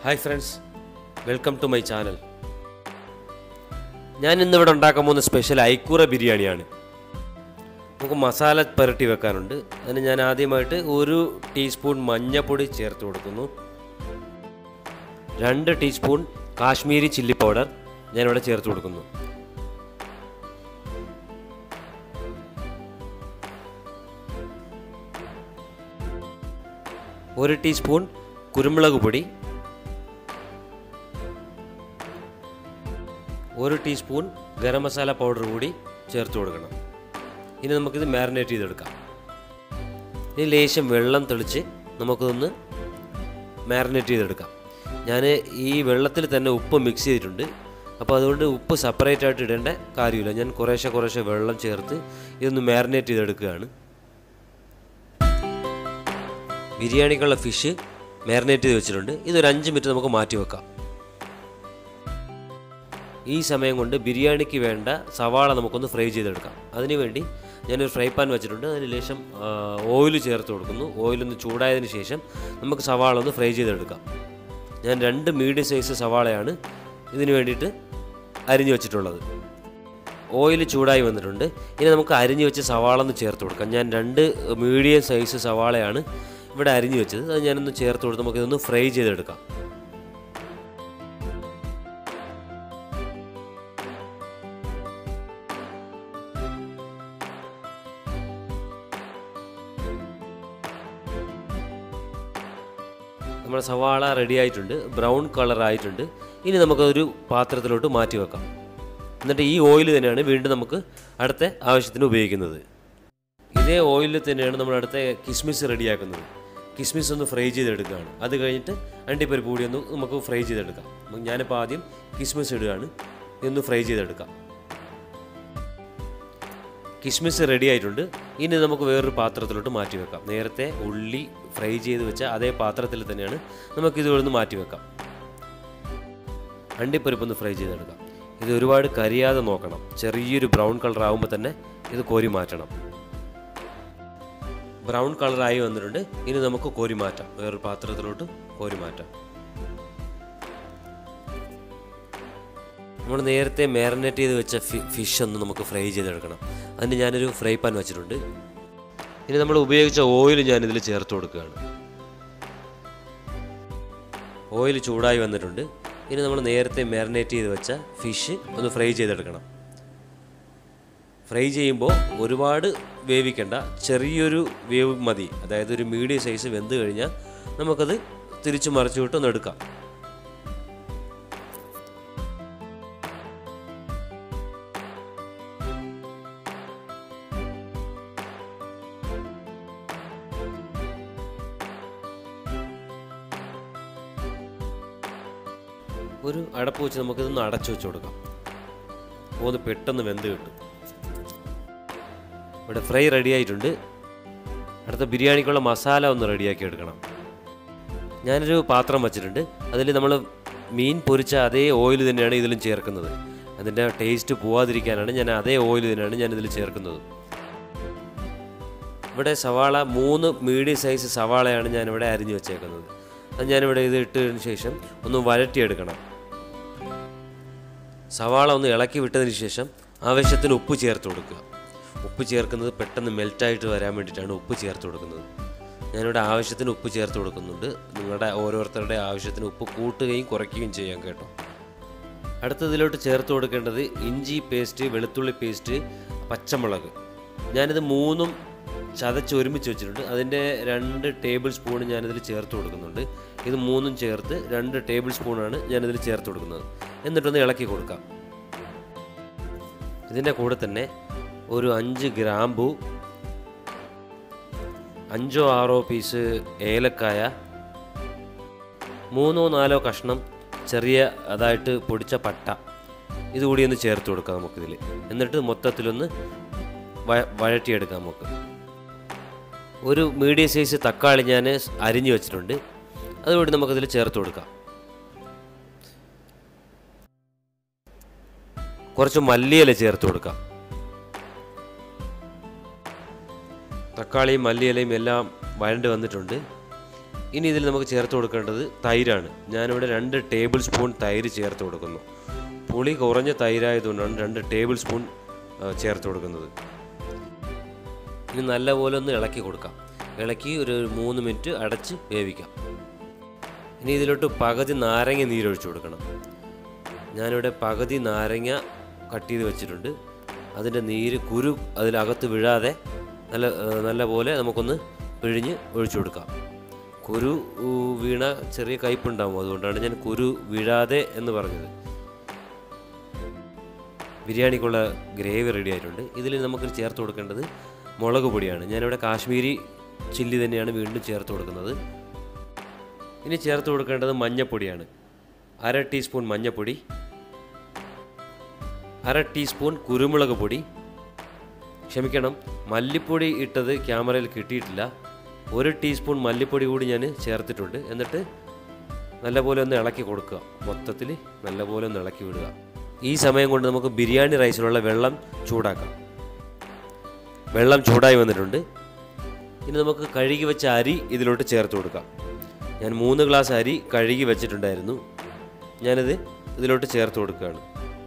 hi friends welcome to my channel ഞാൻ ഇന്നിവിടെ ഉണ്ടാക്കാൻ പോകുന്ന സ്പെഷ്യൽ ഐക്കൂറ ബിരിയാണിയാണ് നമുക്ക് മസാല പുരട്ടി വെക്കാനുണ്ട് അതിന് ഞാൻ ആദ്യമായിട്ട് ഒരു ടീസ്പൂൺ മഞ്ഞൾപ്പൊടി ചേർത്ത് കൊടുക്കുന്നു രണ്ട് ടീസ്പൂൺ കാശ്മീരി ചില്ലി പൗഡർ ഞാനിവിടെ ചേർത്ത് കൊടുക്കുന്നു ഒരു ടീസ്പൂൺ കുരുമുളക് പൊടി ഒരു ടീസ്പൂൺ ഗരം മസാല പൗഡർ കൂടി ചേർത്ത് കൊടുക്കണം ഇനി നമുക്കിത് മാരിനേറ്റ് ചെയ്തെടുക്കാം ഇനി ലേശം വെള്ളം തെളിച്ച് നമുക്കിതൊന്ന് മാരിനേറ്റ് ചെയ്തെടുക്കാം ഞാൻ ഈ വെള്ളത്തിൽ തന്നെ ഉപ്പ് മിക്സ് ചെയ്തിട്ടുണ്ട് അപ്പോൾ അതുകൊണ്ട് ഉപ്പ് സെപ്പറേറ്റ് ആയിട്ട് ഇടേണ്ട കാര്യമില്ല ഞാൻ കുറേശ്ശെ കുറേശ്ശെ വെള്ളം ചേർത്ത് ഇതൊന്ന് മാരിനേറ്റ് ചെയ്തെടുക്കുകയാണ് ബിരിയാണിക്കുള്ള ഫിഷ് മാരിനേറ്റ് ചെയ്ത് വെച്ചിട്ടുണ്ട് ഇതൊരു അഞ്ച് മിനിറ്റ് നമുക്ക് മാറ്റി വെക്കാം ഈ സമയം കൊണ്ട് ബിരിയാണിക്ക് വേണ്ട സവാള നമുക്കൊന്ന് ഫ്രൈ ചെയ്തെടുക്കാം അതിനുവേണ്ടി ഞാനൊരു ഫ്രൈ പാൻ വെച്ചിട്ടുണ്ട് അതിന് ശേഷം ഓയിൽ ചേർത്ത് കൊടുക്കുന്നു ഓയിലൊന്ന് ചൂടായതിന് ശേഷം നമുക്ക് സവാള ഒന്ന് ഫ്രൈ ചെയ്തെടുക്കാം ഞാൻ രണ്ട് മീഡിയം സൈസ് സവാളയാണ് ഇതിന് വേണ്ടിയിട്ട് അരിഞ്ഞു വെച്ചിട്ടുള്ളത് ഓയിൽ ചൂടായി വന്നിട്ടുണ്ട് ഇനി നമുക്ക് അരിഞ്ഞു വെച്ച സവാള ഒന്ന് ചേർത്ത് കൊടുക്കാം ഞാൻ രണ്ട് മീഡിയം സൈസ് സവാളയാണ് ഇവിടെ അരിഞ്ഞു വെച്ചത് അത് ഞാനൊന്ന് ചേർത്ത് കൊടുത്ത് നമുക്കിതൊന്ന് ഫ്രൈ ചെയ്തെടുക്കാം നമ്മുടെ സവാള റെഡി ആയിട്ടുണ്ട് ബ്രൗൺ കളർ ആയിട്ടുണ്ട് ഇനി നമുക്കൊരു പാത്രത്തിലോട്ട് മാറ്റി വെക്കാം എന്നിട്ട് ഈ ഓയിൽ തന്നെയാണ് വീണ്ടും നമുക്ക് അടുത്ത ആവശ്യത്തിന് ഉപയോഗിക്കുന്നത് ഇതേ ഓയിലിൽ തന്നെയാണ് നമ്മൾ അടുത്ത കിസ്മിസ് റെഡിയാക്കുന്നത് കിസ്മിസ് ഒന്ന് ഫ്രൈ ചെയ്തെടുക്കുകയാണ് അത് കഴിഞ്ഞിട്ട് അണ്ടിപ്പരിപ്പ് കൂടി ഒന്ന് നമുക്ക് ഫ്രൈ ചെയ്തെടുക്കാം ഞാനിപ്പോൾ ആദ്യം കിസ്മിസ് ഇടുകയാണ് ഇതൊന്ന് ഫ്രൈ ചെയ്തെടുക്കാം കിസ്മിസ് റെഡി ആയിട്ടുണ്ട് ഇനി നമുക്ക് വേറൊരു പാത്രത്തിലോട്ട് മാറ്റി വെക്കാം നേരത്തെ ഉള്ളി ഫ്രൈ ചെയ്ത് വെച്ച അതേ പാത്രത്തിൽ തന്നെയാണ് നമുക്ക് ഇതുകൊണ്ട് മാറ്റി വെക്കാം അണ്ടിപ്പരിപ്പ് ഒന്ന് ഫ്രൈ ചെയ്തെടുക്കാം ഇത് ഒരുപാട് കരിയാതെ നോക്കണം ചെറിയൊരു ബ്രൗൺ കളർ ആകുമ്പോൾ തന്നെ ഇത് കോരി മാറ്റണം ബ്രൗൺ കളറായി വന്നിട്ടുണ്ട് ഇനി നമുക്ക് കോരി മാറ്റാം വേറൊരു പാത്രത്തിലോട്ട് കോരി മാറ്റാം നമ്മൾ നേരത്തെ മാരിനേറ്റ് ചെയ്ത് വെച്ച ഫിഷ് ഒന്ന് നമുക്ക് ഫ്രൈ ചെയ്തെടുക്കണം അതിന് ഞാനൊരു ഫ്രൈ പാൻ വെച്ചിട്ടുണ്ട് ഇനി നമ്മൾ ഉപയോഗിച്ച ഓയിൽ ഞാനിതിൽ ചേർത്ത് കൊടുക്കുകയാണ് ഓയിൽ ചൂടായി വന്നിട്ടുണ്ട് ഇനി നമ്മൾ നേരത്തെ മാരിനേറ്റ് ചെയ്ത് വെച്ച ഫിഷ് ഒന്ന് ഫ്രൈ ചെയ്തെടുക്കണം ഫ്രൈ ചെയ്യുമ്പോൾ ഒരുപാട് വേവിക്കണ്ട ചെറിയൊരു വേവ് മതി അതായത് ഒരു മീഡിയം സൈസ് വെന്ത് കഴിഞ്ഞാൽ നമുക്കത് തിരിച്ചു മറിച്ചു വിട്ട് ഒന്ന് എടുക്കാം ഒരു അടപ്പ് വെച്ച് നമുക്കിതൊന്ന് അടച്ചു വെച്ച് കൊടുക്കാം ഒന്ന് പെട്ടെന്ന് വെന്ത് കിട്ടും ഇവിടെ ഫ്രൈ റെഡി ആയിട്ടുണ്ട് അടുത്ത ബിരിയാണിക്കുള്ള മസാല ഒന്ന് റെഡിയാക്കി എടുക്കണം ഞാനൊരു പാത്രം വച്ചിട്ടുണ്ട് അതിൽ നമ്മൾ മീൻ പൊരിച്ച അതേ ഓയിൽ തന്നെയാണ് ഇതിലും ചേർക്കുന്നത് അതിൻ്റെ ടേസ്റ്റ് പോവാതിരിക്കാനാണ് ഞാൻ അതേ ഓയിൽ തന്നെയാണ് ഞാൻ ഇതിൽ ചേർക്കുന്നത് ഇവിടെ സവാള മൂന്ന് മീഡിയം സൈസ് സവാളയാണ് ഞാനിവിടെ അരിഞ്ഞു വെച്ചേക്കുന്നത് അത് ഞാനിവിടെ ഇത് ഇട്ടതിന് ശേഷം ഒന്ന് വരട്ടിയെടുക്കണം സവാള ഒന്ന് ഇളക്കി വിട്ടതിന് ശേഷം ആവശ്യത്തിന് ഉപ്പ് ചേർത്ത് കൊടുക്കുക ഉപ്പ് ചേർക്കുന്നത് പെട്ടെന്ന് മെൽറ്റായിട്ട് വരാൻ വേണ്ടിയിട്ടാണ് ഉപ്പ് ചേർത്ത് കൊടുക്കുന്നത് ഞാനിവിടെ ആവശ്യത്തിന് ഉപ്പ് ചേർത്ത് കൊടുക്കുന്നുണ്ട് നിങ്ങളുടെ ഓരോരുത്തരുടെ ആവശ്യത്തിന് ഉപ്പ് കൂട്ടുകയും കുറയ്ക്കുകയും ചെയ്യാം കേട്ടോ അടുത്തതിലോട്ട് ചേർത്ത് കൊടുക്കേണ്ടത് ഇഞ്ചി പേസ്റ്റ് വെളുത്തുള്ളി പേസ്റ്റ് പച്ചമുളക് ഞാനിത് മൂന്നും ചതച്ച് ഒരുമിച്ച് വെച്ചിട്ടുണ്ട് അതിൻ്റെ രണ്ട് ടേബിൾ സ്പൂൺ ഞാനിതിൽ ചേർത്ത് കൊടുക്കുന്നുണ്ട് ഇത് മൂന്നും ചേർത്ത് രണ്ട് ടേബിൾ സ്പൂണാണ് ഞാനിതിൽ ചേർത്ത് കൊടുക്കുന്നത് എന്നിട്ടൊന്ന് ഇളക്കി കൊടുക്കാം ഇതിൻ്റെ കൂടെ തന്നെ ഒരു അഞ്ച് ഗ്രാമ്പു അഞ്ചോ ആറോ പീസ് ഏലക്കായ മൂന്നോ നാലോ കഷ്ണം ചെറിയ അതായിട്ട് പൊടിച്ച പട്ട ഇതുകൂടി ഒന്ന് ചേർത്ത് കൊടുക്കാം നമുക്കിതിൽ എന്നിട്ട് മൊത്തത്തിലൊന്ന് വ വഴറ്റിയെടുക്കാം നമുക്ക് ഒരു മീഡിയം സൈസ് തക്കാളി ഞാൻ അരിഞ്ഞു വെച്ചിട്ടുണ്ട് അതുകൂടി നമുക്കിതിൽ ചേർത്ത് കൊടുക്കാം കുറച്ച് മല്ലിയില ചേർത്ത് കൊടുക്കാം തക്കാളിയും മല്ലിയിലയും എല്ലാം വഴണ്ട് വന്നിട്ടുണ്ട് ഇനി ഇതിൽ നമുക്ക് ചേർത്ത് കൊടുക്കേണ്ടത് തൈരാണ് ഞാനിവിടെ രണ്ട് ടേബിൾ സ്പൂൺ തൈര് ചേർത്ത് കൊടുക്കുന്നു പുളി കുറഞ്ഞ തൈരായതുകൊണ്ടാണ് രണ്ട് ടേബിൾ സ്പൂൺ ആ, ചേർത്ത് കൊടുക്കുന്നത് ഇനി നല്ലപോലെ ഒന്ന് ഇളക്കി കൊടുക്കാം ഇളക്കി ഒരു മൂന്ന് മിനിറ്റ് അടച്ച് വേവിക്കാം ഇനി ഇതിലോട്ട് പകുതി നാരങ്ങ നീരൊഴിച്ചു കൊടുക്കണം ഞാനിവിടെ പകുതി നാരങ്ങ കട്ട് ചെയ്ത് വെച്ചിട്ടുണ്ട് അതിൻ്റെ നീര് കുരു അതിലകത്ത് വീഴാതെ നല്ല ഏഹ്, നല്ല പോലെ നമുക്കൊന്ന് പിഴിഞ്ഞ് ഒഴിച്ചു കൊടുക്കാം കുരു ഊ, വീണ ചെറിയ കയ്പുണ്ടാവും അതുകൊണ്ടാണ് ഞാൻ കുരു വീഴാതെ എന്ന് പറഞ്ഞത് ബിരിയാണിക്കുള്ള ഗ്രേവി റെഡി ആയിട്ടുണ്ട് ഇതിൽ നമുക്ക് ചേർത്ത് കൊടുക്കേണ്ടത് മുളക് പൊടിയാണ് ഞാനിവിടെ കാശ്മീരി ചില്ലി തന്നെയാണ് വീണ്ടും ചേർത്ത് കൊടുക്കുന്നത് ഇനി ചേർത്ത് കൊടുക്കേണ്ടത് മഞ്ഞപ്പൊടിയാണ് അര ടീസ്പൂൺ മഞ്ഞപ്പൊടി അര ടീസ്പൂൺ കുരുമുളക് പൊടി ക്ഷമിക്കണം മല്ലിപ്പൊടി ഇട്ടത് ക്യാമറയിൽ കിട്ടിയിട്ടില്ല ഒരു ടീസ്പൂൺ മല്ലിപ്പൊടി കൂടി ഞാൻ ചേർത്തിട്ടുണ്ട് എന്നിട്ട് നല്ലപോലെ ഒന്ന് ഇളക്കി കൊടുക്കുക മൊത്തത്തിൽ നല്ലപോലെ ഒന്ന് ഇളക്കി വിടുക ഈ സമയം കൊണ്ട് നമുക്ക് ബിരിയാണി റൈസിലുള്ള വെള്ളം ചൂടാക്കാം വെള്ളം ചൂടായി വന്നിട്ടുണ്ട് ഇനി നമുക്ക് കഴുകി വെച്ച അരി ഇതിലോട്ട് ചേർത്ത് കൊടുക്കാം ഞാൻ മൂന്ന് ഗ്ലാസ് അരി കഴുകി വെച്ചിട്ടുണ്ടായിരുന്നു ഞാനിത് ഇതിലോട്ട് ചേർത്ത് കൊടുക്കുകയാണ്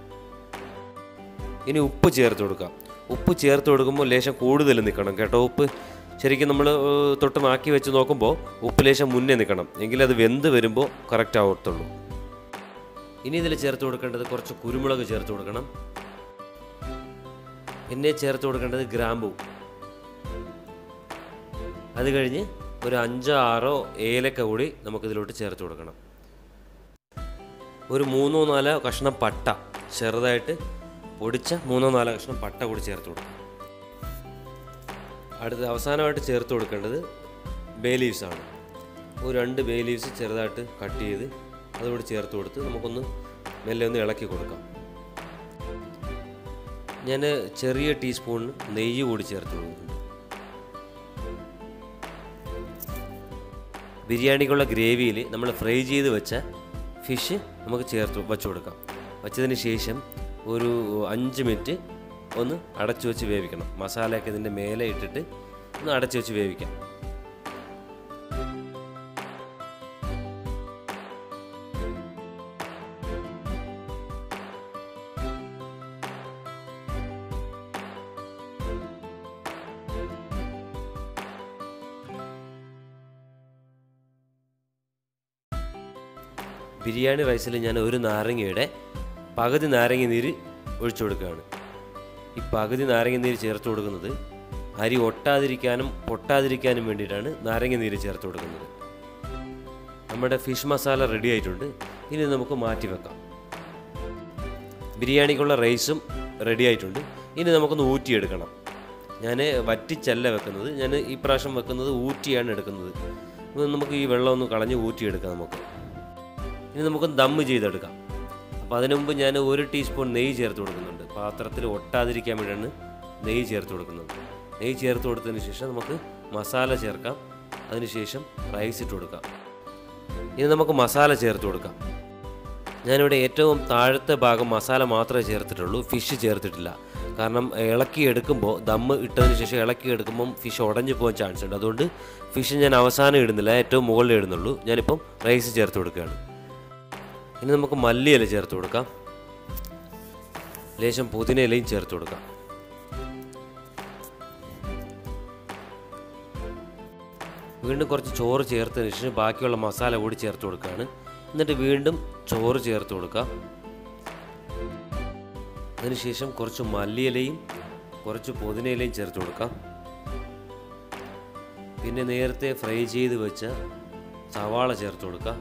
ഇനി ഉപ്പ് ചേർത്ത് കൊടുക്കാം ഉപ്പ് ചേർത്ത് കൊടുക്കുമ്പോൾ ലേശം കൂടുതൽ നിൽക്കണം കേട്ടോ ഉപ്പ് ശരിക്കും നമ്മൾ തൊട്ട് മാക്കി വെച്ച് നോക്കുമ്പോൾ ഉപ്പ് ലേശം മുന്നേ നിൽക്കണം എങ്കിലേ അത് വെന്ത് വരുമ്പോൾ കറക്റ്റ് ആവത്തുള്ളൂ ഇനി ഇതിൽ ചേർത്ത് കൊടുക്കേണ്ടത് കുറച്ച് കുരുമുളക് ചേർത്ത് കൊടുക്കണം പിന്നെ ചേർത്ത് കൊടുക്കേണ്ടത് ഗ്രാമ്പു അത് കഴിഞ്ഞ് ഒരു അഞ്ചോ ആറോ ഏലക്ക കൂടി നമുക്കിതിലോട്ട് ചേർത്ത് കൊടുക്കണം ഒരു മൂന്നോ നാലോ കഷ്ണം പട്ട ചെറുതായിട്ട് പൊടിച്ച മൂന്നോ നാലോ കഷ്ണം പട്ട കൂടി ചേർത്ത് കൊടുക്കണം അടുത്ത അവസാനമായിട്ട് ചേർത്ത് കൊടുക്കേണ്ടത് ബേ ലീവ്സ് ആണ് ഒരു രണ്ട് ബേ ലീവ്സ് ചെറുതായിട്ട് കട്ട് ചെയ്ത് അതുകൂടി ചേർത്ത് കൊടുത്ത് നമുക്കൊന്ന് മെല്ലെ ഒന്ന് ഇളക്കി കൊടുക്കാം ഞാൻ ചെറിയ ടീസ്പൂൺ നെയ്യ് കൂടി ചേർത്ത് കൊടുക്കുന്നുണ്ട് ബിരിയാണിക്കുള്ള ഗ്രേവിയിൽ നമ്മൾ ഫ്രൈ ചെയ്ത് വെച്ച ഫിഷ് നമുക്ക് ചേർത്ത് വെച്ച് കൊടുക്കാം വച്ചതിന് ശേഷം ഒരു അഞ്ച് മിനിറ്റ് ഒന്ന് അടച്ചു വെച്ച് വേവിക്കണം മസാലയൊക്കെ ഇതിൻ്റെ മേലെ ഇട്ടിട്ട് ഒന്ന് അടച്ചു വെച്ച് വേവിക്കാം ബിരിയാണി റൈസിൽ ഞാൻ ഒരു നാരങ്ങയുടെ പകുതി നാരങ്ങ നീര് ഒഴിച്ചു കൊടുക്കുകയാണ് ഈ പകുതി നാരങ്ങ നീര് ചേർത്ത് കൊടുക്കുന്നത് അരി ഒട്ടാതിരിക്കാനും പൊട്ടാതിരിക്കാനും വേണ്ടിയിട്ടാണ് നാരങ്ങ നീര് ചേർത്ത് കൊടുക്കുന്നത് നമ്മുടെ ഫിഷ് മസാല റെഡി ആയിട്ടുണ്ട് ഇനി നമുക്ക് മാറ്റി വെക്കാം ബിരിയാണിക്കുള്ള റൈസും റെഡി ആയിട്ടുണ്ട് ഇനി നമുക്കൊന്ന് ഊറ്റിയെടുക്കണം ഞാൻ വറ്റിച്ചല്ല വെക്കുന്നത് ഞാൻ ഈ പ്രാവശ്യം വെക്കുന്നത് ഊറ്റിയാണ് എടുക്കുന്നത് ഇത് നമുക്ക് ഈ വെള്ളം ഒന്ന് കളഞ്ഞ് ഊറ്റിയെടുക്കാം നമുക്ക് ഇനി നമുക്ക് ദമ്മ് ചെയ്തെടുക്കാം അപ്പോൾ അതിനു മുമ്പ് ഞാൻ ഒരു ടീസ്പൂൺ നെയ്യ് ചേർത്ത് കൊടുക്കുന്നുണ്ട് പാത്രത്തിൽ ഒട്ടാതിരിക്കാൻ വേണ്ടിയാണ് നെയ്യ് ചേർത്ത് കൊടുക്കുന്നത് നെയ്യ് ചേർത്ത് കൊടുത്തതിന് ശേഷം നമുക്ക് മസാല ചേർക്കാം അതിനുശേഷം റൈസ് ഇട്ട് കൊടുക്കാം ഇനി നമുക്ക് മസാല ചേർത്ത് കൊടുക്കാം ഞാനിവിടെ ഏറ്റവും താഴത്തെ ഭാഗം മസാല മാത്രമേ ചേർത്തിട്ടുള്ളൂ ഫിഷ് ചേർത്തിട്ടില്ല കാരണം ഇളക്കി എടുക്കുമ്പോൾ ദമ്മ് ഇട്ടതിന് ശേഷം ഇളക്കി എടുക്കുമ്പം ഫിഷ് ഉടഞ്ഞു പോകാൻ ചാൻസ് ഉണ്ട് അതുകൊണ്ട് ഫിഷ് ഞാൻ അവസാനം ഇടുന്നില്ല ഏറ്റവും മുകളിൽ ഇടുന്നുള്ളൂ ഞാനിപ്പം റൈസ് ചേർത്ത് കൊടുക്കുകയാണ് ഇനി നമുക്ക് മല്ലിയില ചേർത്ത് കൊടുക്കാം ലേശം പുതിനയിലയും ചേർത്ത് കൊടുക്കാം വീണ്ടും കുറച്ച് ചോറ് ചേർത്തതിന് ശേഷം ബാക്കിയുള്ള മസാല കൂടി ചേർത്ത് കൊടുക്കുകയാണ് എന്നിട്ട് വീണ്ടും ചോറ് ചേർത്ത് കൊടുക്കാം അതിനുശേഷം കുറച്ച് മല്ലിയിലയും കുറച്ച് പുതിനയിലയും ചേർത്ത് കൊടുക്കാം പിന്നെ നേരത്തെ ഫ്രൈ ചെയ്ത് വെച്ച സവാള ചേർത്ത് കൊടുക്കാം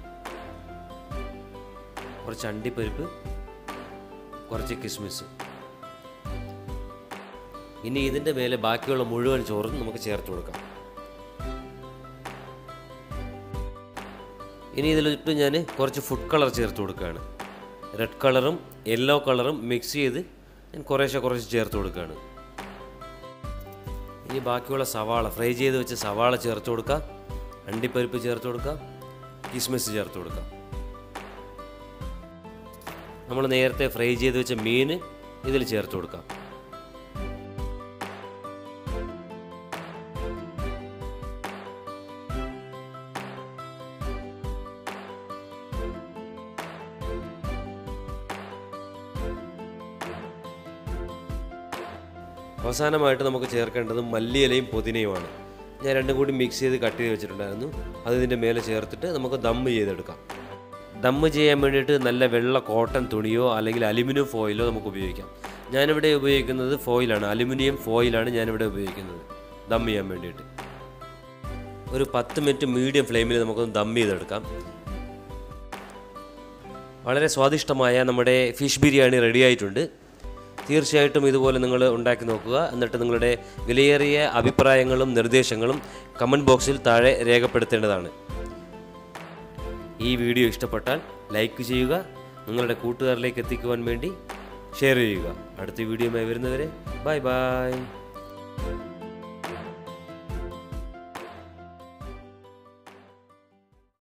കുറച്ച് അണ്ടിപ്പരിപ്പ് കുറച്ച് കിസ്മിസ് ഇനി ഇതിൻ്റെ മേലെ ബാക്കിയുള്ള മുഴുവൻ ചോറും നമുക്ക് ചേർത്ത് കൊടുക്കാം ഇനി ഇതിലിട്ട് ഞാൻ കുറച്ച് ഫുഡ് കളർ ചേർത്ത് കൊടുക്കുകയാണ് റെഡ് കളറും യെല്ലോ കളറും മിക്സ് ചെയ്ത് ഞാൻ കുറേശ്ശെ കുറച്ച് ചേർത്ത് കൊടുക്കുകയാണ് ഇനി ബാക്കിയുള്ള സവാള ഫ്രൈ ചെയ്ത് വെച്ച സവാള ചേർത്ത് കൊടുക്കാം അണ്ടിപ്പരിപ്പ് ചേർത്ത് കൊടുക്കാം കിസ്മിസ് ചേർത്ത് കൊടുക്കാം നമ്മൾ നേരത്തെ ഫ്രൈ ചെയ്ത് വെച്ച മീൻ ഇതിൽ ചേർത്ത് കൊടുക്കാം അവസാനമായിട്ട് നമുക്ക് ചേർക്കേണ്ടത് മല്ലിയിലയും പുതിനയുമാണ് ഞാൻ രണ്ടും കൂടി മിക്സ് ചെയ്ത് കട്ട് ചെയ്ത് വെച്ചിട്ടുണ്ടായിരുന്നു അത് ഇതിൻ്റെ മേലെ ചേർത്തിട്ട് നമുക്ക് ദമ്മ് ചെയ്തെടുക്കാം ദമ്മ് ചെയ്യാൻ വേണ്ടിയിട്ട് നല്ല വെള്ള കോട്ടൺ തുണിയോ അല്ലെങ്കിൽ അലുമിനിയം ഫോയിലോ നമുക്ക് ഉപയോഗിക്കാം ഞാനിവിടെ ഉപയോഗിക്കുന്നത് ഫോയിലാണ് അലുമിനിയം ഫോയിലാണ് ഞാനിവിടെ ഉപയോഗിക്കുന്നത് ദം ചെയ്യാൻ വേണ്ടിയിട്ട് ഒരു പത്ത് മിനിറ്റ് മീഡിയം ഫ്ലെയിമിൽ നമുക്കൊന്ന് ദം ചെയ്തെടുക്കാം വളരെ സ്വാദിഷ്ടമായ നമ്മുടെ ഫിഷ് ബിരിയാണി റെഡി ആയിട്ടുണ്ട് തീർച്ചയായിട്ടും ഇതുപോലെ നിങ്ങൾ ഉണ്ടാക്കി നോക്കുക എന്നിട്ട് നിങ്ങളുടെ വിലയേറിയ അഭിപ്രായങ്ങളും നിർദ്ദേശങ്ങളും കമൻറ്റ് ബോക്സിൽ താഴെ രേഖപ്പെടുത്തേണ്ടതാണ് ഈ വീഡിയോ ഇഷ്ടപ്പെട്ടാൽ ലൈക്ക് ചെയ്യുക നിങ്ങളുടെ കൂട്ടുകാരിലേക്ക് എത്തിക്കുവാൻ വേണ്ടി ഷെയർ ചെയ്യുക അടുത്ത വീഡിയോയുമായി വരുന്നവരെ ബൈ ബൈ